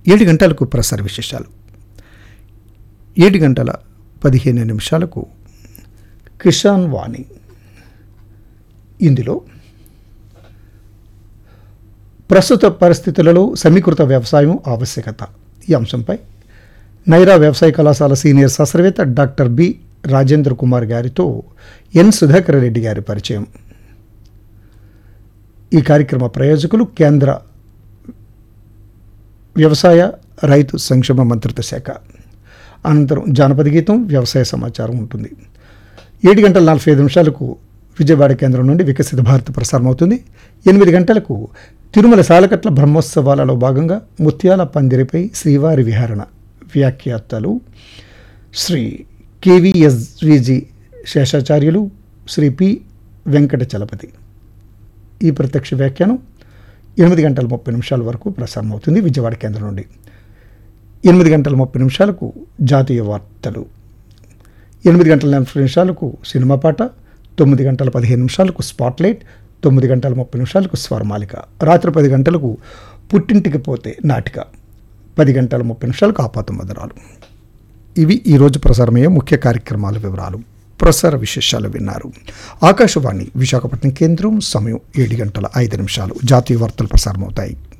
ఏడు గంటలకు ప్రసార విశేషాలు ఏడు గంటల పదిహేను నిమిషాలకు కిసాన్ వాణి ఇందులో ప్రస్తుత పరిస్థితులలో సమీకృత వ్యవసాయం ఆవశ్యకత ఈ అంశంపై నైరా వ్యవసాయ కళాశాల సీనియర్ శాస్త్రవేత్త డాక్టర్ బి రాజేంద్ర కుమార్ గారితో ఎన్ సుధాకర్ రెడ్డి గారి పరిచయం ఈ కార్యక్రమ ప్రయోజకులు కేంద్ర వ్యవసాయ రైతు సంక్షేమ మంత్రిత్వ శాఖ అనంతరం జానపద గీతం వ్యవసాయ సమాచారం ఉంటుంది ఏడు గంటల నలభై ఐదు నిమిషాలకు విజయవాడ కేంద్రం నుండి వికసిత భారత్ ప్రసారం అవుతుంది ఎనిమిది గంటలకు తిరుమల సాలకట్ల బ్రహ్మోత్సవాలలో భాగంగా ముత్యాల పందిరిపై శ్రీవారి విహరణ వ్యాఖ్యాతలు శ్రీ కేవీఎస్విజి శేషాచార్యులు శ్రీ పి వెంకట చలపతి ఈ ప్రత్యక్ష వ్యాఖ్యానం ఎనిమిది గంటల ముప్పై నిమిషాల వరకు ప్రసారం అవుతుంది విజయవాడ కేంద్రం నుండి ఎనిమిది గంటల ముప్పై నిమిషాలకు జాతీయ వార్తలు ఎనిమిది గంటల నలభై నిమిషాలకు సినిమా పాట తొమ్మిది గంటల పదిహేను నిమిషాలకు స్పాట్లైట్ తొమ్మిది గంటల ముప్పై నిమిషాలకు స్వరమాలిక రాత్రి పది గంటలకు పుట్టింటికి పోతే నాటిక పది గంటల ముప్పై నిమిషాలకు ఆపాత మధురాలు ఇవి ఈరోజు ప్రసారమయ్యే ముఖ్య కార్యక్రమాల వివరాలు ప్రసార విశేషాలు విన్నారు ఆకాశవాణి విశాఖపట్నం కేంద్రం సమయం ఏడు గంటల ఐదు నిమిషాలు జాతీయ వార్తలు ప్రసారమవుతాయి